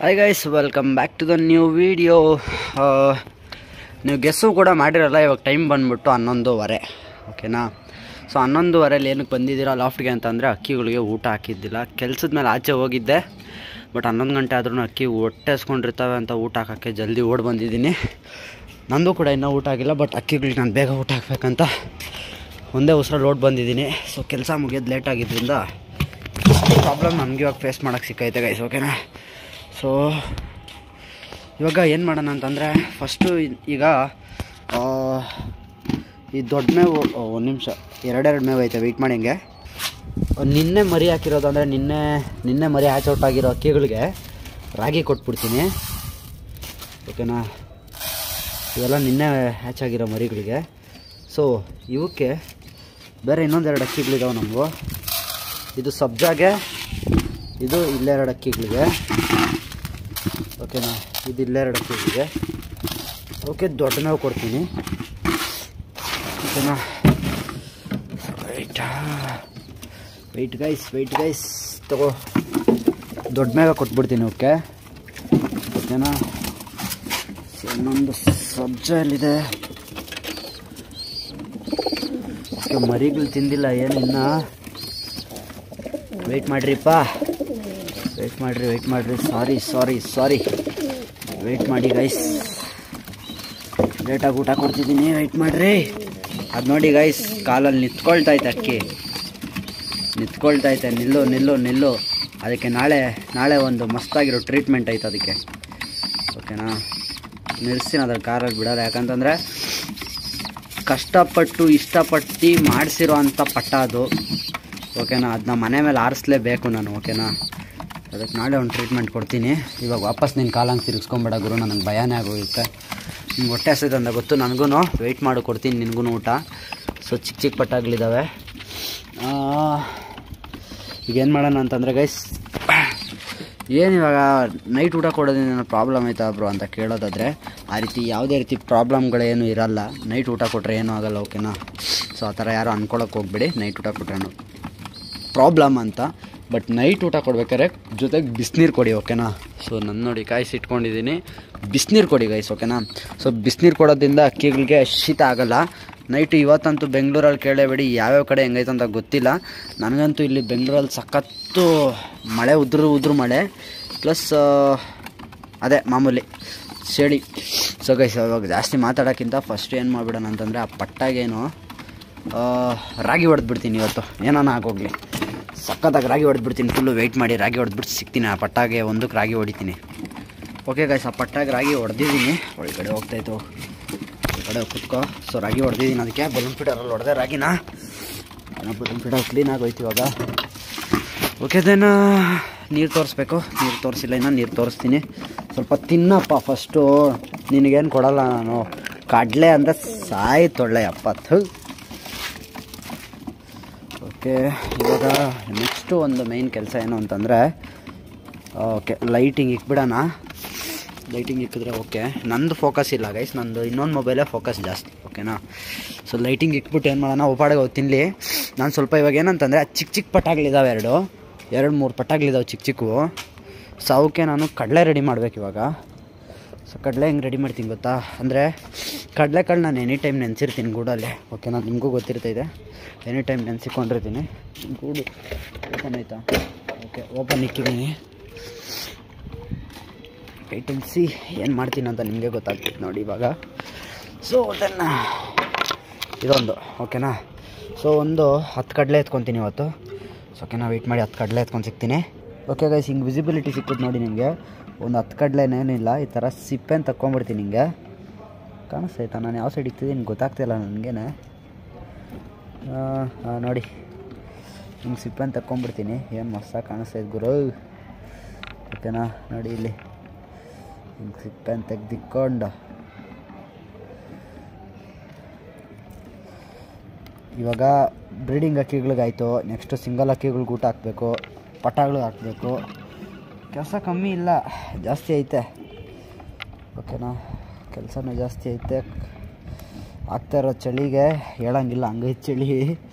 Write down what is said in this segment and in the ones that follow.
hi guys welcome back to the new video ನೀವು guess ಕೂಡ ಮಾಡಿರಲ್ಲ ಇವಾಗ ಟೈಮ್ ಬಂದ್ಬಿಟ್ಟು ಹನ್ನೊಂದುವರೆ ಓಕೆನಾ ಸೊ ಹನ್ನೊಂದುವರೆಲಿ ಏನಕ್ಕೆ ಬಂದಿದ್ದೀರಾ ಲಾಫ್ಟ್ಗೆ ಅಂತಂದರೆ ಅಕ್ಕಿಗಳಿಗೆ ಊಟ ಹಾಕಿದ್ದಿಲ್ಲ ಕೆಲ್ಸದ ಮೇಲೆ ಆಚೆ ಹೋಗಿದ್ದೆ ಬಟ್ ಹನ್ನೊಂದು ಗಂಟೆ ಆದ್ರೂ ಅಕ್ಕಿ ಹೊಟ್ಟೆಸ್ಕೊಂಡಿರ್ತವೆ ಅಂತ ಊಟ ಹಾಕೋಕ್ಕೆ ಜಲ್ದಿ ಓಡಿ ಬಂದಿದ್ದೀನಿ ನಂದು ಕೂಡ ಇನ್ನೂ ಊಟ ಆಗಿಲ್ಲ ಬಟ್ ಅಕ್ಕಿಗಳಿಗೆ ನಾನು ಬೇಗ ಊಟ ಹಾಕ್ಬೇಕಂತ ಒಂದೇ ಉಸಿರಲ್ಲಿ ಓಡ್ ಬಂದಿದ್ದೀನಿ ಸೊ ಕೆಲಸ ಮುಗಿಯೋದು ಲೇಟ್ ಆಗಿದ್ದರಿಂದ ಪ್ರಾಬ್ಲಮ್ ನಮ್ಗೆ ಇವಾಗ ಫೇಸ್ ಮಾಡೋಕ್ಕೆ ಸಿಕ್ಕೈತೆ ಗೈಸ್ ಓಕೆನಾ ಸೊ ಇವಾಗ ಏನು ಮಾಡೋಣ ಅಂತಂದರೆ ಫಸ್ಟು ಈಗ ಆ, ಈ ದೊಡ್ಡ ಮೇವು ಒಂದು ನಿಮಿಷ ಎರಡೆರಡು ಮೇವು ಐತೆ ವೆಯ್ಟ್ ಮಾಡಿ ಹಿಂಗೆ ನಿನ್ನೆ ಮರಿ ಹಾಕಿರೋದು ಅಂದರೆ ನಿನ್ನೆ ನಿನ್ನೆ ಮರಿ ಹ್ಯಾಚ್ ಔಟ್ ಆಗಿರೋ ಅಕ್ಕಿಗಳಿಗೆ ರಾಗಿ ಕೊಟ್ಬಿಡ್ತೀನಿ ಓಕೆನಾ ಇವೆಲ್ಲ ನಿನ್ನೆ ಹ್ಯಾಚ್ ಆಗಿರೋ ಮರಿಗಳಿಗೆ ಸೊ ಇವಕ್ಕೆ ಬೇರೆ ಇನ್ನೊಂದೆರಡು ಅಕ್ಕಿಗಳಿದಾವೆ ನಮಗೂ ಇದು ಸಬ್ಜಾಗೆ ಇದು ಇಲ್ಲೆರಡು ಅಕ್ಕಿಗಳಿಗೆ ಓಕೆನಾ ಇದು ಇಲ್ಲೆರಡು ಅಕ್ಕಿಗಳಿಗೆ ಓಕೆ ದೊಡ್ಡ ಮೇವು ಕೊಡ್ತೀನಿ ಓಕೆನಾ ರೈಟಾ ವೆಯ್ಟ್ ಗೈಸ್ ವೆಯ್ಟ್ ಗೈಸ್ ತಗೋ ದೊಡ್ಡ ಮೇವ ಕೊಟ್ಬಿಡ್ತೀನಿ ಓಕೆ ಓಕೆನಾ ಸೊ ಇನ್ನೊಂದು ಸಬ್ಜಲ್ಲಿದೆ ಓಕೆ ಮರಿಗಳು ತಿಂದಿಲ್ಲ ಏನು ಇನ್ನು ವೆಯ್ಟ್ ಮಾಡ್ರಿಪ್ಪ ವೆಯ್ಟ್ ಮಾಡಿರಿ ವೆಯ್ಟ್ ಮಾಡಿರಿ ಸಾರಿ ಸಾರಿ ಸಾರಿ ವೆಯ್ಟ್ ಮಾಡಿ ಗೈಸ್ ಲೇಟಾಗಿ ಊಟ ಕೊಡ್ತಿದ್ದೀನಿ ವೆಯ್ಟ್ ಮಾಡಿರಿ ಅದು ನೋಡಿ ಗೈಸ್ ಕಾಲಲ್ಲಿ ನಿಂತ್ಕೊಳ್ತಾ ಐತೆ ಅಕ್ಕಿ ನಿಂತ್ಕೊಳ್ತಾ ಐತೆ ನಿಲ್ಲು ನಿಲ್ಲು ನಿಲ್ಲು ಅದಕ್ಕೆ ನಾಳೆ ನಾಳೆ ಒಂದು ಮಸ್ತಾಗಿರೋ ಟ್ರೀಟ್ಮೆಂಟ್ ಐತೆ ಅದಕ್ಕೆ ಓಕೆನಾ ನಿಲ್ಲಿಸ್ತೀನಿ ಅದ್ರ ಕಾರಲ್ಲಿ ಬಿಡೋಲ್ಲ ಯಾಕಂತಂದರೆ ಕಷ್ಟಪಟ್ಟು ಇಷ್ಟಪಟ್ಟು ಮಾಡಿಸಿರೋ ಅಂಥ ಪಟ್ಟ ಅದು ಓಕೆನಾ ಅದನ್ನ ಮನೆ ಮೇಲೆ ಆರಿಸ್ಲೇಬೇಕು ನಾನು ಓಕೆನಾ ಅದಕ್ಕೆ ನಾಳೆ ಒಂದು ಟ್ರೀಟ್ಮೆಂಟ್ ಕೊಡ್ತೀನಿ ಇವಾಗ ವಾಪಸ್ ನಿನ್ನ ಕಾಲಂಗೆ ತಿರ್ಗಿಸ್ಕೊಂಬೇಡ ಗುರು ನನಗೆ ಭಯನೇ ಆಗೋಗುತ್ತೆ ನಿಮ್ಗೆ ಹೊಟ್ಟೆ ಹಸಿದೆ ಅಂತ ಗೊತ್ತು ನನಗೂ ವೆಯ್ಟ್ ಮಾಡಿ ಕೊಡ್ತೀನಿ ನಿನಗೂ ಊಟ ಸೊ ಚಿಕ್ಕ ಚಿಕ್ಕ ಪಟ್ಟಾಗಳಿದ್ದಾವೆ ಈಗ ಏನು ಮಾಡೋಣ ಅಂತಂದರೆ ಗೈಸ್ ಏನು ಇವಾಗ ನೈಟ್ ಊಟ ಕೊಡೋದ್ರಿಂದ ಪ್ರಾಬ್ಲಮ್ ಆಯ್ತಾ ಬ್ರೋ ಅಂತ ಕೇಳೋದಾದರೆ ಆ ರೀತಿ ಯಾವುದೇ ರೀತಿ ಪ್ರಾಬ್ಲಮ್ಗಳೇನು ಇರಲ್ಲ ನೈಟ್ ಊಟ ಕೊಟ್ಟರೆ ಏನೂ ಆಗಲ್ಲ ಓಕೆನಾ ಸೊ ಆ ಥರ ಯಾರು ಅನ್ಕೊಳಕ್ಕೆ ಹೋಗ್ಬೇಡಿ ನೈಟ್ ಊಟ ಕೊಟ್ರೆ ಪ್ರಾಬ್ಲಮ್ ಅಂತ ಬಟ್ ನೈಟ್ ಊಟ ಕೊಡ್ಬೇಕಾದ್ರೆ ಜೊತೆಗೆ ಬಿಸಿನೀರು ಕೊಡಿ ಓಕೆನಾ ಸೊ ನನ್ನ ನೋಡಿ ಕಾಯಿಸಿ ಇಟ್ಕೊಂಡಿದ್ದೀನಿ ಬಿಸಿನೀರು ಕೊಡಿ ಗೈಸ್ ಓಕೆನಾ ಸೊ ಬಿಸಿನೀರು ಕೊಡೋದ್ರಿಂದ ಅಕ್ಕಿಗಳಿಗೆ ಶೀತ ಆಗಲ್ಲ ನೈಟು ಇವತ್ತಂತೂ ಬೆಂಗಳೂರಲ್ಲಿ ಕೇಳಬೇಡಿ ಯಾವ್ಯಾವ ಕಡೆ ಹೆಂಗೈತೆ ಅಂತ ಗೊತ್ತಿಲ್ಲ ನನಗಂತೂ ಇಲ್ಲಿ ಬೆಂಗಳೂರಲ್ಲಿ ಸಖತ್ತು ಮಳೆ ಉದ್ರು ಉದ್ರು ಮಳೆ ಪ್ಲಸ್ ಅದೇ ಮಾಮೂಲಿ ಚಳಿ ಸೊ ಗೈಸ್ ಇವಾಗ ಜಾಸ್ತಿ ಮಾತಾಡೋಕ್ಕಿಂತ ಫಸ್ಟ್ ಏನು ಮಾಡಿಬಿಡೋಣ ಅಂತಂದರೆ ಆ ಪಟ್ಟಾಗೇನು ಆ, ರಾಗಿ ಹೊಡೆದ್ಬಿಡ್ತೀನಿ ಇವತ್ತು ಏನಾನ ಆಗೋಗ್ಲಿ ಸಖತ್ತಾಗಿ ರಾಗಿ ಹೊಡೆದ್ಬಿಡ್ತೀನಿ ಫುಲ್ಲು ವೆಯ್ಟ್ ಮಾಡಿ ರಾಗಿ ಹೊಡೆದ್ಬಿಟ್ಟು ಸಿಗ್ತೀನಿ ಆ ಪಟ್ಟಾಗೆ ಒಂದಕ್ಕೆ ರಾಗಿ ಹೊಡಿತೀನಿ ಓಕೆ ಗೈಸ್ ಆ ಪಟ್ಟಾಗೆ ರಾಗಿ ಹೊಡೆದಿದ್ದೀನಿ ಒಳಗಡೆ ಹೋಗ್ತಾಯಿತ್ತು ಒಳಗಡೆ ಕುತ್ಕೋ ಸೊ ರಾಗಿ ಹೊಡೆದಿದ್ದೀನಿ ಅದಕ್ಕೆ ಬಲೂನ್ ಫೀಡರಲ್ಲಿ ಹೊಡೆದೆ ರಾಗಿನ ಬಲೂನ್ ಫೀಡರ್ ಕ್ಲೀನ್ ಆಗೋಯ್ತು ಇವಾಗ ಓಕೆ ದೆನ್ ನೀರು ತೋರಿಸ್ಬೇಕು ನೀರು ತೋರಿಸಿಲ್ಲ ಇನ್ನು ನೀರು ತೋರಿಸ್ತೀನಿ ಸ್ವಲ್ಪ ತಿನ್ನಪ್ಪ ಫಸ್ಟು ನಿನಗೇನು ಕೊಡಲ್ಲ ನಾನು ಕಡಲೆ ಅಂದರೆ ಸಾಯಿ ತೊಳ್ಳೆ ಅಪ್ಪತ್ತು ಓಕೆ ಇವಾಗ ನೆಕ್ಸ್ಟು ಒಂದು ಮೇಯ್ನ್ ಕೆಲಸ ಏನು ಅಂತಂದರೆ ಓಕೆ ಲೈಟಿಂಗ್ ಇಕ್ಬಿಡೋಣ ಲೈಟಿಂಗ್ ಇಕ್ಕಿದ್ರೆ ಓಕೆ ನಂದು ಫೋಕಸ್ ಇಲ್ಲ ಗೈಸ್ ನಂದು ಇನ್ನೊಂದು ಮೊಬೈಲೇ ಫೋಕಸ್ ಜಾಸ್ತಿ ಓಕೆನಾ ಸೊ ಲೈಟಿಂಗ್ ಇಕ್ಬಿಟ್ಟು ಏನು ಮಾಡೋಣ ಒಪ್ಪಾಡಿಗೆ ಹೋಗಿ ತಿನ್ನಲಿ ನಾನು ಸ್ವಲ್ಪ ಇವಾಗ ಏನಂತಂದರೆ ಚಿಕ್ಕ ಚಿಕ್ಕ ಪಟಾಗಳಿದ್ದಾವೆ ಎರಡು ಎರಡು ಮೂರು ಪಟಾಗಳಿದ್ದಾವೆ ಚಿಕ್ಕ ಚಿಕ್ಕವು ಸೊ ಅವಕ್ಕೆ ನಾನು ಕಡಲೆ ರೆಡಿ ಮಾಡ್ಬೇಕು ಇವಾಗ ಸೊ ಕಡಲೆ ಹೆಂಗೆ ರೆಡಿ ಮಾಡ್ತೀನಿ ಗೊತ್ತಾ ಅಂದರೆ ಕಡಲೆಕಾಳು ನಾನು ಎನಿ ಟೈಮ್ ನೆನೆಸಿರ್ತೀನಿ ಗೂಡಲ್ಲೇ ಓಕೆನಾ ನಿಮಗೂ ಗೊತ್ತಿರ್ತೈತೆ ಎನಿ ಟೈಮ್ ನೆನೆಸಿಕೊಂಡಿರ್ತೀನಿ ಗೂಡು ಓಪನ್ ಆಯಿತಾ ಓಕೆ ಓಪನ್ ಇಕ್ಕಿದ್ದೀನಿ ವೆಯ್ಟ್ ಅಂಡ್ ಸಿ ಏನು ಮಾಡ್ತೀನಿ ಅಂತ ನಿಮಗೆ ಗೊತ್ತಾಗ್ತೈತೆ ನೋಡಿ ಇವಾಗ ಸೊ ಅದನ್ನು ಇದೊಂದು ಓಕೆನಾ ಸೊ ಒಂದು ಹತ್ತು ಕಡಲೆ ಎತ್ಕೊತೀನಿ ಇವತ್ತು ಸೊ ಓಕೆನಾ ವೆಯ್ಟ್ ಮಾಡಿ ಹತ್ತು ಕಡಲೆ ಎತ್ಕೊಂಡು ಸಿಗ್ತೀನಿ ಓಕೆ ಗೈಸ್ ಹಿಂಗೆ ವಿಸಿಬಿಲಿಟಿ ಸಿಕ್ಕುತ್ತೆ ನೋಡಿ ನಿಮಗೆ ಒಂದು ಹತ್ತು ಕಡಲೆನೇನಿಲ್ಲ ಈ ಥರ ಸಿಪ್ಪೆನ ತಕ್ಕೊಂಬಿಡ್ತೀನಿ ಹಿಂಗೆ ಕಾಣಿಸ್ತೈತಾ ನಾನು ಯಾವ ಸೈಡ್ ಇಕ್ತಿದ್ದೀನಿ ಗೊತ್ತಾಗ್ತಿಲ್ಲ ನನಗೇನೆ ಹಾಂ ನೋಡಿ ಹಿಂಗೆ ಸಿಪ್ಪೆನ ತಕ್ಕೊಂಬಿಡ್ತೀನಿ ಏನು ಮಸ್ತಾಗಿ ಕಾಣಿಸ್ತೈತೆ ಗುರು ಓಕೆನಾ ನೋಡಿ ಇಲ್ಲಿ ಹಿಂಗೆ ಸಿಪ್ಪೆನ ತೆಗ್ದಿಕ್ಕೊಂಡು ಇವಾಗ ಬ್ರೀಡಿಂಗ್ ಅಕ್ಕಿಗಳಿಗಾಯ್ತು ನೆಕ್ಸ್ಟು ಸಿಂಗಲ್ ಅಕ್ಕಿಗಳ್ಗೆ ಊಟ ಹಾಕಬೇಕು ಪಟಾಗಳು ಹಾಕಬೇಕು ಕೆಲಸ ಕಮ್ಮಿ ಇಲ್ಲ ಜಾಸ್ತಿ ಐತೆ ಓಕೆನಾ ಕೆಲಸನೂ ಜಾಸ್ತಿ ಐತೆ ಆಗ್ತಾ ಇರೋ ಚಳಿಗೆ ಹೇಳಂಗಿಲ್ಲ ಹಂಗೈತೆ ಚಳಿ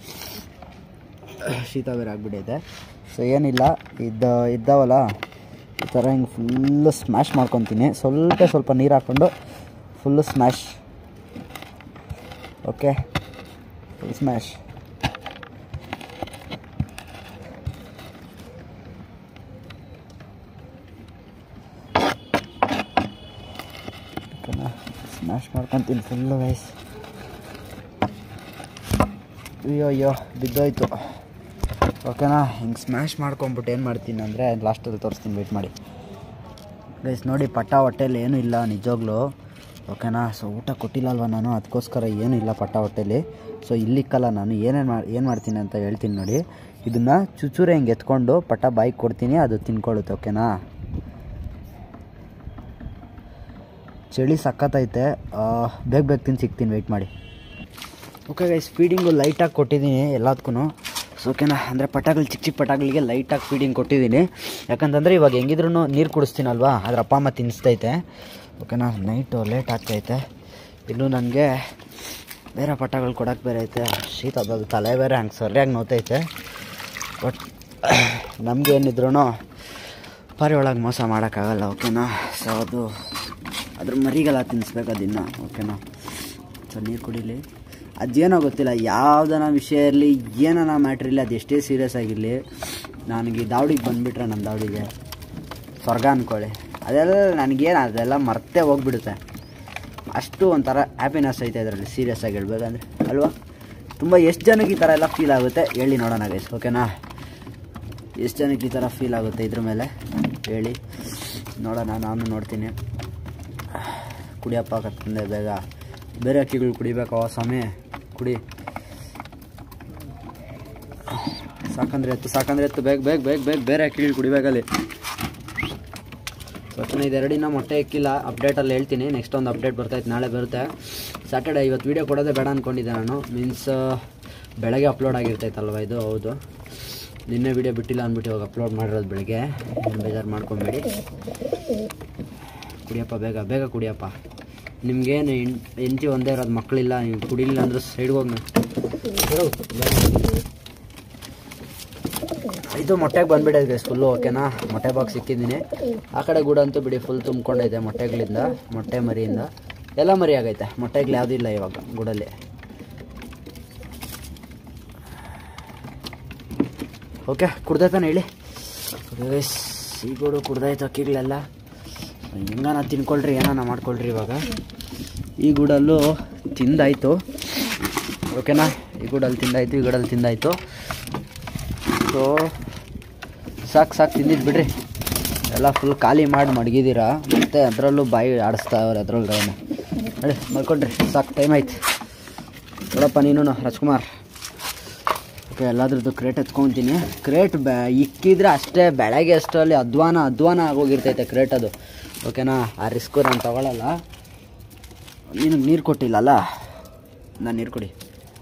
ಶೀತ ಬೇರೆ ಆಗಿಬಿಟ್ಟೈತೆ ಸೊ ಏನಿಲ್ಲ ಇದ್ದ ಇದ್ದಾವಲ್ಲ ಈ ಥರ ಹಿಂಗೆ ಫುಲ್ಲು ಸ್ಮ್ಯಾಶ್ ಮಾಡ್ಕೊತೀನಿ ಸ್ವಲ್ಪ ಸ್ವಲ್ಪ ನೀರು ಹಾಕ್ಕೊಂಡು full smash okay full smash ಓಕೆನಾ ಸ್ಮ್ಯಾಶ್ ಮಾಡ್ಕೊತೀನಿ ಫುಲ್ಲು ವಯಸ್ ಅಯ್ಯೋ ಅಯ್ಯೋ ಬಿದ್ದೋಯ್ತು ಓಕೆನಾ ಹಿಂಗೆ ಸ್ಮ್ಯಾಶ್ ಮಾಡ್ಕೊಂಬಿಟ್ಟು ಏನು ಮಾಡ್ತೀನಿ ಅಂದರೆ ಲಾಸ್ಟಲ್ಲಿ ತೋರಿಸ್ತೀನಿ ವೆಯ್ಟ್ ಮಾಡಿ ಗೈಸ್ ನೋಡಿ ಪಟ್ಟ ಹೊಟ್ಟೆಲಿ ಏನೂ ಇಲ್ಲ ನಿಜವಾಗ್ಲೂ ಓಕೆನಾ ಸೊ ಊಟ ಕೊಟ್ಟಿಲ್ಲಲ್ವ ನಾನು ಅದಕ್ಕೋಸ್ಕರ ಏನೂ ಇಲ್ಲ ಪಟ್ಟ ಹೊಟ್ಟೆಲಿ ಸೊ ಇಲ್ಲಿಕ್ಕಲ್ಲ ನಾನು ಏನೇನು ಮಾಡಿ ಏನು ಮಾಡ್ತೀನಿ ಅಂತ ಹೇಳ್ತೀನಿ ನೋಡಿ ಇದನ್ನು ಚುಚೂರೆ ಹಿಂಗೆ ಎತ್ಕೊಂಡು ಪಟ್ಟ ಬಾಯಿಗೆ ಕೊಡ್ತೀನಿ ಅದು ತಿನ್ಕೊಳ್ಳುತ್ತೆ ಓಕೆನಾ ಚಳಿ ಸಖತ್ತೈತೆ ಆ, ಬೇಗ ಬೇಗ ತಿಂದು ಸಿಗ್ತೀನಿ ವೆಯ್ಟ್ ಮಾಡಿ ಓಕೆ ಗೈಸ್ ಫೀಡಿಂಗು ಲೈಟಾಗಿ ಕೊಟ್ಟಿದ್ದೀನಿ ಎಲ್ಲದಕ್ಕೂ ಸೊ ಓಕೆನಾ ಅಂದರೆ ಪಟಾಗಳು ಚಿಕ್ಕ ಚಿಕ್ಕ ಪಟಾಗಳಿಗೆ ಲೈಟಾಗಿ ಫೀಡಿಂಗ್ ಕೊಟ್ಟಿದ್ದೀನಿ ಯಾಕಂತಂದರೆ ಇವಾಗ ಹೆಂಗಿದ್ರು ನೀರು ಕುಡಿಸ್ತೀನಲ್ವಾ ಅದ್ರ ಅಪ್ಪ ಅಮ್ಮ ತಿನ್ನಿಸ್ತೈತೆ ಓಕೆನಾ ನೈಟು ಲೇಟ್ ಆಗ್ತೈತೆ ಇನ್ನು ನನಗೆ ಬೇರೆ ಪಟಾಗಳು ಕೊಡೋಕ್ಕೆ ಬೇರೆ ಐತೆ ಶೀತ ಅದು ತಲೆ ಬೇರೆ ಹಂಗೆ ಸರಿಯಾಗಿ ನೋತೈತೆ ಬಟ್ ನಮಗೆ ಏನಿದ್ರು ಪಾರಿ ಒಳಗೆ ಮೋಸ ಮಾಡೋಕ್ಕಾಗಲ್ಲ ಓಕೆನಾ ಸೊ ಅದು ಅದ್ರ ಮರಿಗೆಲ್ಲ ತಿನ್ನಿಸ್ಬೇಕು ಅದನ್ನು ಓಕೆನಾ ಸೊ ನೀರು ಕುಡೀಲಿ ಅದೇನೋ ಗೊತ್ತಿಲ್ಲ ಯಾವುದನ ವಿಷಯ ಇರಲಿ ಏನನ ಮ್ಯಾಟ್ರ್ ಇರಲಿ ಅದು ಎಷ್ಟೇ ಸೀರಿಯಸ್ ಆಗಿರಲಿ ನನಗೆ ದಾವಡಿಗೆ ಬಂದುಬಿಟ್ರೆ ನನ್ನ ದಾವಡಿಗೆ ಸ್ವರ್ಗ ಅಂದ್ಕೊಳ್ಳಿ ಅದೆಲ್ಲ ನನಗೇನು ಅದೆಲ್ಲ ಮರ್ತೇ ಹೋಗ್ಬಿಡುತ್ತೆ ಅಷ್ಟು ಒಂಥರ ಹ್ಯಾಪಿನೆಸ್ ಐತೆ ಇದರಲ್ಲಿ ಸೀರಿಯಸ್ ಆಗಿ ಹೇಳ್ಬೇಕಂದ್ರೆ ಅಲ್ವಾ ತುಂಬ ಎಷ್ಟು ಜನಕ್ಕೆ ಈ ಥರ ಎಲ್ಲ ಫೀಲ್ ಆಗುತ್ತೆ ಹೇಳಿ ನೋಡೋಣ ಗೈಸ್ ಓಕೆನಾ ಎಷ್ಟು ಜನಕ್ಕೆ ಈ ಥರ ಫೀಲ್ ಆಗುತ್ತೆ ಇದ್ರ ಮೇಲೆ ಹೇಳಿ ನೋಡೋಣ ನಾನು ನೋಡ್ತೀನಿ ಕುಡಿಯಪ್ಪ ಕತ್ಕೊಂಡೆ ಬೇಗ ಬೇರೆ ಅಕ್ಕಿಗಳು ಕುಡಿಬೇಕವ ಸ್ವಾಮಿ ಕುಡಿ ಸಾಕಂದ್ರೆ ಎತ್ತು ಸಾಕಂದ್ರೆ ಎತ್ತು ಬೇಗ ಬೇಗ ಬೇಗ ಬೇಗ ಬೇರೆ ಅಕ್ಕಿಗಳು ಕುಡಿಬೇಕಲ್ಲಿ ಸ್ವಚ್ಛನ ಇದೆರಡಿನ ಮೊಟ್ಟೆ ಇಕ್ಕಿಲ್ಲ ಅಪ್ಡೇಟಲ್ಲಿ ಹೇಳ್ತೀನಿ ನೆಕ್ಸ್ಟ್ ಒಂದು ಅಪ್ಡೇಟ್ ಬರ್ತೈತೆ ನಾಳೆ ಬರುತ್ತೆ ಸ್ಯಾಟರ್ಡೆ ಇವತ್ತು ವೀಡಿಯೋ ಕೊಡೋದೇ ಬೇಡ ಅಂದ್ಕೊಂಡಿದ್ದೆ ನಾನು ಮೀನ್ಸ್ ಬೆಳಗ್ಗೆ ಅಪ್ಲೋಡ್ ಆಗಿರ್ತೈತಲ್ವ ಇದು ಹೌದು ನಿನ್ನೆ ವೀಡಿಯೋ ಬಿಟ್ಟಿಲ್ಲ ಅಂದ್ಬಿಟ್ಟು ಇವಾಗ ಅಪ್ಲೋಡ್ ಮಾಡಿರೋದು ಬೆಳಗ್ಗೆ ಏನು ಬೇಜಾರು ಮಾಡ್ಕೊಬೇಡಿ ಕುಡಿಯಪ್ಪ ಬೇಗ ಬೇಗ ಕುಡಿಯಪ್ಪ ನಿಮ್ಗೇನು ಹೆಂಡತಿ ಒಂದೇ ಇರೋದು ಮಕ್ಕಳಿಲ್ಲ ನೀವು ಕುಡಿಲಿಲ್ಲ ಅಂದ್ರೆ ಸೈಡ್ಗೆ ಹೋಗಿ ಇದು ಮೊಟ್ಟೆಗೆ ಬಂದ್ಬಿಟ್ಟಿದೆ ಫುಲ್ಲು ಓಕೆನಾ ಮೊಟ್ಟೆ ಬಾಕ್ಸ್ ಸಿಕ್ಕಿದ್ದೀನಿ ಆ ಕಡೆ ಗೂಡು ಅಂತೂ ಬಿಡಿ ಫುಲ್ ತುಂಬ್ಕೊಂಡೈತೆ ಮೊಟ್ಟೆಗಳಿಂದ ಮೊಟ್ಟೆ ಮರಿಯಿಂದ ಎಲ್ಲ ಮರಿ ಆಗೈತೆ ಮೊಟ್ಟೆಗಳು ಯಾವುದೂ ಇಲ್ಲ ಇವಾಗ ಗೂಡಲ್ಲಿ ಓಕೆ ಕುಡ್ದೈತಾನೆ ಹೇಳಿ ಗೈಸ್ ಈ ಗೂಡು ಕುಡ್ದೈತೆ ಅಕ್ಕಿಗಳೆಲ್ಲ ಹೆಂಗಾನ ತಿನ್ಕೊಳ್ರಿ ಏನಾನ ಮಾಡ್ಕೊಳ್ರಿ ಇವಾಗ ಈ ಗೂಡಲ್ಲೂ ತಿಂದಾಯಿತು ಓಕೆನಾ ಈ ಗೂಡಲ್ಲಿ ತಿಂದಾಯಿತು ಈ ಗೂಡಲ್ಲಿ ತಿಂದಾಯಿತು ಸೊ ಸಾಕು ಸಾಕು ತಿಂದಿದ್ದು ಬಿಡ್ರಿ ಎಲ್ಲ ಫುಲ್ ಖಾಲಿ ಮಾಡಿ ಮಡಗಿದ್ದೀರಾ ಮತ್ತು ಅದರಲ್ಲೂ ಬಾಯಿ ಆಡಿಸ್ತಾವ್ರೆ ಅದ್ರೊಳಗಡೆ ಹೇಳಿ ಮಲ್ಕೊಂಡ್ರಿ ಸಾಕು ಟೈಮ್ ಆಯ್ತು ನೋಡಪ್ಪ ನೀನು ರಾಜ್ಕುಮಾರ್ ಓಕೆ ಎಲ್ಲದ್ರದ್ದು ಕ್ರೇಟ್ ಎತ್ಕೊತೀನಿ ಕ್ರೇಟ್ ಬೆ ಇಕ್ಕಿದ್ರೆ ಅಷ್ಟೇ ಬೆಳಗ್ಗೆ ಅಷ್ಟರಲ್ಲಿ ಅಧ್ವಾನ ಅಧ್ವಾನ ಆಗೋಗಿರ್ತೈತೆ ಕ್ರೇಟ್ ಅದು ಓಕೆನಾ ಆ ರಿಸ್ಕು ನಾನು ತಗೊಳ್ಳಲ್ಲ ನಿನಗೆ ನೀರು ಕೊಟ್ಟಿಲ್ಲಲ್ಲ ನಾನು ನೀರು ಕೊಡಿ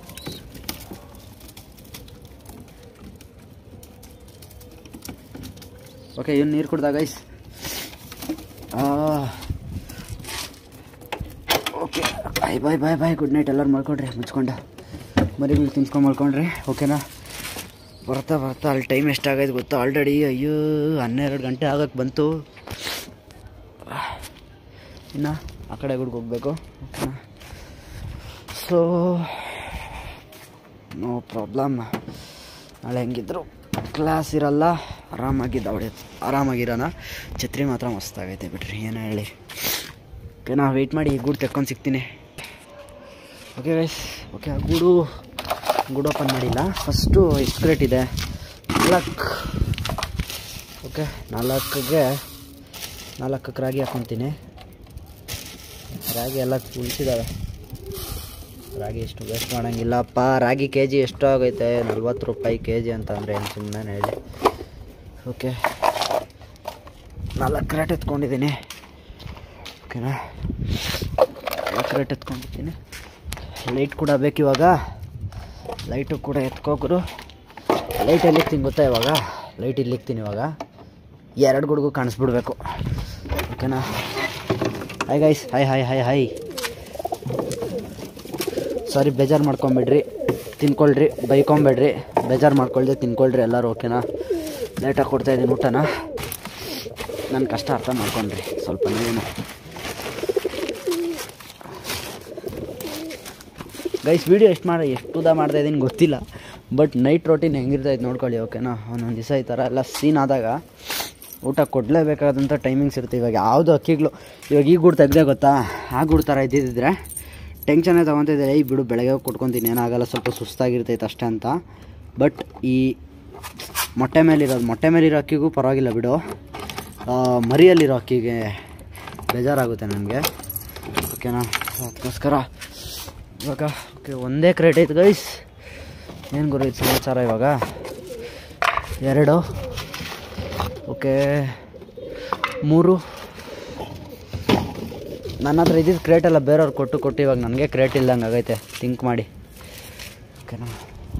ಓಕೆ ಏನು ನೀರು ಕುಡ್ದ guys okay bye bye bye bye good night ಎಲ್ಲರೂ ಮಾಡ್ಕೊಡ್ರಿ ಮುಚ್ಕೊಂಡು ಮರಿಗಳು ತಿನ್ಸ್ಕೊಂಡು ಮಾಡ್ಕೊಂಡ್ರಿ ಓಕೆನಾ ಬರ್ತಾ ಬರ್ತಾ ಅಲ್ಲಿ ಟೈಮ್ ಎಷ್ಟಾಗೈತೆ ಗೊತ್ತಾ ಆಲ್ರೆಡಿ ಅಯ್ಯೋ ಹನ್ನೆರಡು ಗಂಟೆ ಆಗಕ್ಕೆ ಬಂತು ಇನ್ನು ಆ ಕಡೆ ಗುಡ್ಗೆ ಹೋಗ್ಬೇಕು ಓಕೆನಾ ಸೊ ನೋ ಪ್ರಾಬ್ಲಮ್ ನಾಳೆ ಹೆಂಗಿದ್ರು ಕ್ಲಾಸ್ ಇರಲ್ಲ ಆರಾಮಾಗಿ ದವಡೆ ಆರಾಮಾಗಿರೋಣ ಛತ್ರಿ ಮಾತ್ರ ಮಸ್ತಾಗೈತೆ ಬಿಡ್ರಿ ಏನೋ ಹೇಳಿ ಓಕೆ ನಾ ವೆಯ್ಟ್ ಮಾಡಿ ಗೂಡು ತೆಕ್ಕೊಂಡು ಸಿಗ್ತೀನಿ ಓಕೆ ಗೈಸ್ ಓಕೆ ಆ ಗೂಡು ಗೂಡು ಓಪನ್ ಮಾಡಿಲ್ಲ ಫಸ್ಟು ಎಷ್ಟು ಕ್ರೇಟ್ ಇದೆ ನಾಲ್ಕು ಓಕೆ ನಾಲ್ಕಿಗೆ ನಾಲ್ಕಕ್ಕೆ ರಾಗಿ ಹಾಕೊತೀನಿ ರಾಗಿ ಎಲ್ಲ ಉಳಿಸಿದ್ದಾವೆ ರಾಗಿ ಎಷ್ಟು ವೇಸ್ಟ್ ಮಾಡೋಂಗಿಲ್ಲಪ್ಪ ರಾಗಿ ಕೆ ಜಿ ಎಷ್ಟು ಆಗೈತೆ ನಲ್ವತ್ತು ರೂಪಾಯಿ ಕೆ ಜಿ ಅಂತ ಅಂದರೆ ಏನು ಸುಮ್ಮನೆ ಹೇಳಿ ಓಕೆ ನಾಲ್ಕು ಕ್ರೇಟ್ ಎತ್ಕೊಂಡಿದ್ದೀನಿ ಓಕೆನಾ ನಾಲ್ಕು ಕ್ರೇಟ್ ಎತ್ಕೊಂಡಿದ್ದೀನಿ ಲೈಟ್ ಕೂಡ ಬೇಕು ಇವಾಗ ಲೈಟು ಕೂಡ ಎತ್ಕೋಗ್ರು ಲೈಟ್ ಎಲ್ಲಿಕ್ತೀನಿ ಗೊತ್ತಾ ಇವಾಗ ಲೈಟ್ ಇಲ್ಲಿಕ್ತೀನಿ ಇವಾಗ ಎರಡು ಗುಡ್ಗೂ ಕಾಣಿಸ್ಬಿಡ್ಬೇಕು ಓಕೆನಾ hi guys hi hi hi hi sorry ಬೇಜಾರು ಮಾಡ್ಕೊಂಬಿಡ್ರಿ ತಿನ್ಕೊಳ್ರಿ ಬೈಕೊಂಬೇಡ್ರಿ ಬೇಜಾರು ಮಾಡ್ಕೊಳ್ದೆ ತಿನ್ಕೊಳ್ರಿ ಎಲ್ಲರೂ ಓಕೆನಾ ಲೇಟಾಗಿ ಕೊಡ್ತಾಯಿದ್ದೀನಿ ಊಟನ ನನ್ನ ಕಷ್ಟ ಅರ್ಥ ಮಾಡ್ಕೊಂಡ್ರಿ ಸ್ವಲ್ಪ ನೀವೇನು ಗೈಸ್ ವೀಡಿಯೋ ಎಷ್ಟು ಮಾಡಿ ಎಷ್ಟು ಉದ ಮಾಡ್ತಾ ಇದ್ದೀನಿ ಗೊತ್ತಿಲ್ಲ ಬಟ್ ನೈಟ್ ರೋಟೀನ್ ಹೆಂಗಿರ್ತೈತೆ ನೋಡ್ಕೊಳ್ಳಿ ಓಕೆನಾ ಒಂದೊಂದು ದಿವಸ ಈ ಥರ ಎಲ್ಲ ಸೀನ್ ಆದಾಗ ಊಟ ಕೊಡಲೇಬೇಕಾದಂಥ ಟೈಮಿಂಗ್ಸ್ ಇರುತ್ತೆ ಇವಾಗ ಯಾವುದು ಅಕ್ಕಿಗಳು ಇವಾಗ ಈ ಗೂಡು ತೆಗ್ದೆ ಗೊತ್ತಾ ಆ ಗೂಡು ಥರ ಇದ್ದಿದ್ದರೆ ಟೆನ್ಷನ್ನೇ ತೊಗೊತಿದ್ದೆ ಈ ಬಿಡು ಬೆಳಗ್ಗೆ ಹೋಗಿ ಕೊಟ್ಕೊತೀನಿ ಏನಾಗಲ್ಲ ಸ್ವಲ್ಪ ಸುಸ್ತಾಗಿರ್ತೈತೆ ಅಷ್ಟೇ ಅಂತ ಬಟ್ ಈ ಮೊಟ್ಟೆ ಮೇಲಿರೋದು ಮೊಟ್ಟೆ ಮೇಲಿರೋ ಅಕ್ಕಿಗೂ ಪರವಾಗಿಲ್ಲ ಬಿಡು ಆ, ಮರಿಯಲ್ಲಿರೋ ಅಕ್ಕಿಗೆ ಬೇಜಾರಾಗುತ್ತೆ ನನಗೆ ಓಕೆನಾ ಅದಕ್ಕೋಸ್ಕರ ಇವಾಗ ಓಕೆ ಒಂದೇ ಕ್ರೇಟ್ ಐತೆ ಗೈಸ್ ಏನು ಗುರು ಇದು ಸಮಾಚಾರ ಇವಾಗ ಎರಡು ಓಕೆ ಮೂರು ನನ್ನ ಹತ್ರ ಇದ್ದಿದ್ದು ಕ್ರೇಟ್ ಎಲ್ಲ ಬೇರೆಯವ್ರು ಕೊಟ್ಟು ಕೊಟ್ಟು ಇವಾಗ ನನಗೆ ಕ್ರೇಟ್ ಇಲ್ದಂಗೆ ಆಗೈತೆ ಥಿಂಕ್ ಮಾಡಿ ಓಕೆನಾ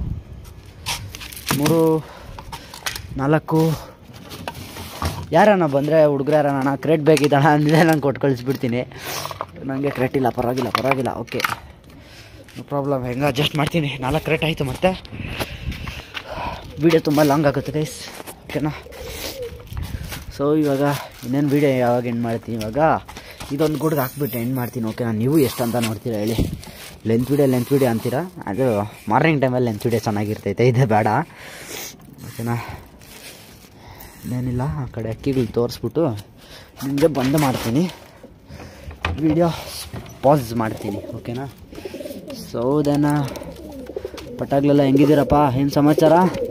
ಮೂರು ನಾಲ್ಕು ಯಾರಣ್ಣ ಬಂದರೆ ಹುಡುಗ್ರು ಯಾರಣ್ಣ ಕ್ರೇಟ್ ಬೇಕಿದ್ದಣ್ಣ ಅಂದಿದೆ ನಾನು ಕೊಟ್ಟು ಕಳಿಸ್ಬಿಡ್ತೀನಿ ನನಗೆ ಕ್ರೇಟ್ ಇಲ್ಲ ಪರವಾಗಿಲ್ಲ ಪರವಾಗಿಲ್ಲ ಓಕೆ ನೋ ಪ್ರಾಬ್ಲಮ್ ಹೆಂಗೆ ಅಡ್ಜಸ್ಟ್ ಮಾಡ್ತೀನಿ ನಾಲ್ಕು ಕ್ರೇಟ್ ಆಯಿತು ಮತ್ತೆ ವೀಡಿಯೋ ತುಂಬ ಲಾಂಗ್ ಆಗುತ್ತೆ ಗೈಸ್ ಓಕೆನಾ ಸೊ ಇವಾಗ ಇನ್ನೇನು ವೀಡಿಯೋ ಯಾವಾಗ ಎಂಡ್ ಮಾಡ್ತೀನಿ ಇವಾಗ ಇದೊಂದು ಗುಡ್ಗೆ ಹಾಕ್ಬಿಟ್ಟು ಎಂಡ್ ಮಾಡ್ತೀನಿ ಓಕೆನಾ ನೀವು ಎಷ್ಟು ಅಂತ ನೋಡ್ತೀರಾ ಹೇಳಿ ಲೆಂತ್ ವೀಡಿಯೋ ಲೆಂತ್ ವೀಡಿಯೋ ಅಂತೀರಾ ಅದು ಮಾರ್ನಿಂಗ್ ಟೈಮಲ್ಲಿ ಲೆಂತ್ ವೀಡಿಯೋ ಚೆನ್ನಾಗಿರ್ತೈತೆ ಇದೆ ಬೇಡ ಓಕೆನಾ ಇನ್ನೇನಿಲ್ಲ ಆ ಕಡೆ ಅಕ್ಕಿಗಳು ತೋರಿಸ್ಬಿಟ್ಟು ನಿಮಗೆ ಬಂದ್ ಮಾಡ್ತೀನಿ ವಿಡಿಯೋ ಪಾಸ್ ಮಾಡ್ತೀನಿ ಓಕೆನಾ ಸೊ ದೆನ ಪಟಾಗ್ಲೆಲ್ಲ ಹೆಂಗಿದ್ದೀರಪ್ಪ ಏನು ಸಮಾಚಾರ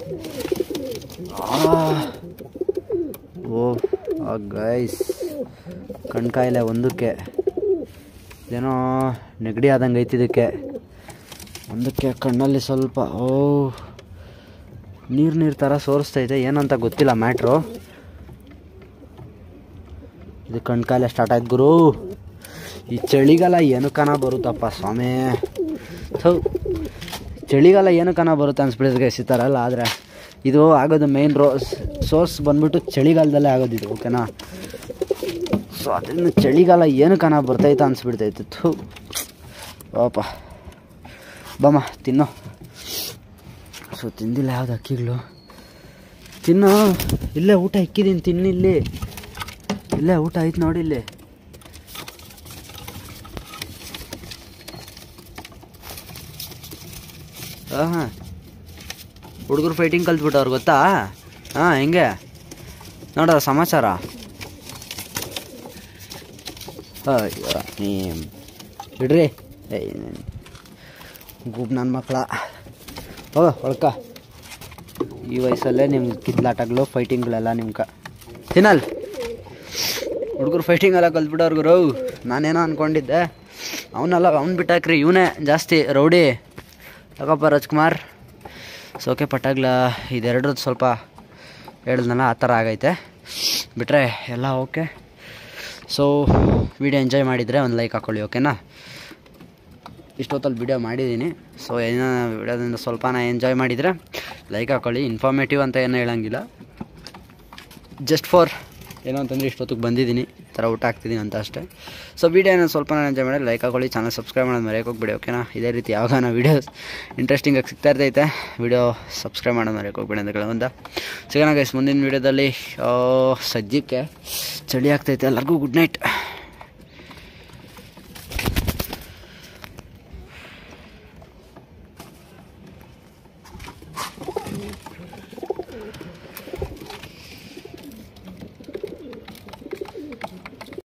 ಆ, ಓ ಗೈಸ್ ಕಣ್ಕಾಯಿಲೆ ಒಂದಕ್ಕೆ ಏನೋ ನೆಗಡಿ ಆದಂಗೆ ಐತಿದ್ದಕ್ಕೆ ಒಂದಕ್ಕೆ ಕಣ್ಣಲ್ಲಿ ಸ್ವಲ್ಪ ಓ ನೀರು ನೀರು ಥರ ಸೋರಿಸ್ತೈತೆ ಏನಂತ ಗೊತ್ತಿಲ್ಲ ಮ್ಯಾಟ್ರು ಇದು ಕಣ್ಕಾಯಿಲೆ ಸ್ಟಾರ್ಟ್ ಆಯ್ತು ಗುರು ಈ ಚಳಿಗಾಲ ಏನಕ್ಕನ ಬರುತ್ತಪ್ಪ ಸ್ವಾಮಿ ಥು ಚಳಿಗಾಲ ಏನಕ್ಕನ ಬರುತ್ತೆ ಅನ್ಸ್ಬಿಟ್ಟಿದ್ರೆ ಗೈಸ್ ಈ ಥರ ಎಲ್ಲ ಆದರೆ ಇದು ಆಗೋದು ಮೇನ್ ರೋ ಸೋರ್ಸ್ ಬಂದ್ಬಿಟ್ಟು ಚಳಿಗಾಲದಲ್ಲೇ ಆಗೋದು ಇದು ಓಕೆನಾ ಸೊ ಅದರಿಂದ ಚಳಿಗಾಲ ಏನಕ್ಕನ ಬರ್ತೈತೆ ಅನ್ಸ್ಬಿಡ್ತೈತೆ ಥು ಓಪ ಬಮ್ಮ ತಿನ್ನೋ ಸೊ ತಿಂದಿಲ್ಲ ಯಾವ್ದು ಅಕ್ಕಿಗಳು ತಿನ್ನು ಇಲ್ಲೇ ಊಟ ಇಕ್ಕಿದ್ದೀನಿ ತಿನ್ನಿಲ್ಲಿ ಇಲ್ಲೇ ಊಟ ಐತೆ ನೋಡಿ ಇಲ್ಲಿ ಹಾಂ ಹುಡುಗರು ಫೈಟಿಂಗ್ ಕಲ್ತ್ಬಿಟ್ಟವ್ರು ಗೊತ್ತಾ ಹಾಂ ಹೆಂಗೆ ನೋಡ ಸಮಾಚಾರ ಅಯ್ಯೋ ನೀ ಬಿಡ್ರಿ ಗೂಬ್ ನನ್ನ ಮಕ್ಕಳ ಹೋಗ ಹೊಳ್ಕ ಈ ವಯಸ್ಸಲ್ಲೇ ನಿಮ್ಗೆ ಕಿತ್ಲಾಟಗಳು ಫೈಟಿಂಗ್ಗಳೆಲ್ಲ ನಿಮ್ಗೆ ತಿನ್ನಲ್ ಹುಡುಗರು ಫೈಟಿಂಗ್ ಎಲ್ಲ ಕಲ್ತ್ಬಿಟ್ಟವ್ರು ಗುರು ನಾನೇನೋ ಅಂದ್ಕೊಂಡಿದ್ದೆ ಅವನೆಲ್ಲ ಅವ್ನು ಬಿಟ್ಟಾಕ್ರಿ ಇವನೇ ಜಾಸ್ತಿ ರೌಡಿ ಯಾಕಪ್ಪ ರಾಜ್ಕುಮಾರ್ ಸೋಕೆ ಪಟ್ಟಾಗ್ಲ ಇದೆರಡ್ರದ್ದು ಸ್ವಲ್ಪ ಹೇಳಿದ್ನಲ್ಲ ಆ ಥರ ಆಗೈತೆ ಬಿಟ್ಟರೆ ಎಲ್ಲ ಓಕೆ ಸೊ ವಿಡಿಯೋ ಎಂಜಾಯ್ ಮಾಡಿದರೆ ಒಂದು ಲೈಕ್ ಹಾಕ್ಕೊಳ್ಳಿ ಓಕೆನಾ ಇಷ್ಟೊತ್ತಲ್ಲಿ ವಿಡಿಯೋ ಮಾಡಿದ್ದೀನಿ ಸೊ ಏನೋ ವಿಡಿಯೋದಿಂದ ಸ್ವಲ್ಪನ ಎಂಜಾಯ್ ಮಾಡಿದರೆ ಲೈಕ್ ಹಾಕ್ಕೊಳ್ಳಿ ಇನ್ಫಾರ್ಮೇಟಿವ್ ಅಂತ ಏನೂ ಹೇಳಂಗಿಲ್ಲ ಜಸ್ಟ್ ಫಾರ್ ಏನೋ ಅಂತಂದರೆ ಇಷ್ಟೊತ್ತಿಗೆ ಬಂದಿದ್ದೀನಿ ಈ ಥರ ಊಟ ಹಾಕ್ತಿದ್ದೀನಿ ಅಂತ ಅಷ್ಟೇ ಸೊ ವೀಡಿಯೋನ ಸ್ವಲ್ಪ ಎಂಜಾಯ್ ಮಾಡಿ ಲೈಕ್ ಹಾಕೊಳ್ಳಿ ಚಾನಲ್ ಸಬ್ಸ್ಕ್ರೈಬ್ ಮಾಡೋದು ಮರೆಯೋಕೆ ಹೋಗ್ಬಿಡಿ ಓಕೆನಾ ಇದೇ ರೀತಿ ಯಾವಾಗ ನಾವು ವೀಡಿಯೋಸ್ ಇಂಟ್ರೆಸ್ಟಿಂಗಾಗಿ ಸಿಗ್ತಾ ಇರ್ತೈತೆ ವೀಡಿಯೋ ಸಬ್ಸ್ಕ್ರೈಬ್ ಮಾಡೋದು ಮರೆಯೋಕೆ ಹೋಗ್ಬಿಡಿ ಅಂತ ಕೆಲವೊಂದು ಸಿಗೋಣ ಗೈಸ್ ಮುಂದಿನ ವೀಡಿಯೋದಲ್ಲಿ ಸದ್ಯಕ್ಕೆ ಚಳಿ ಆಗ್ತೈತೆ ಎಲ್ಲರಿಗೂ ಗುಡ್ ನೈಟ್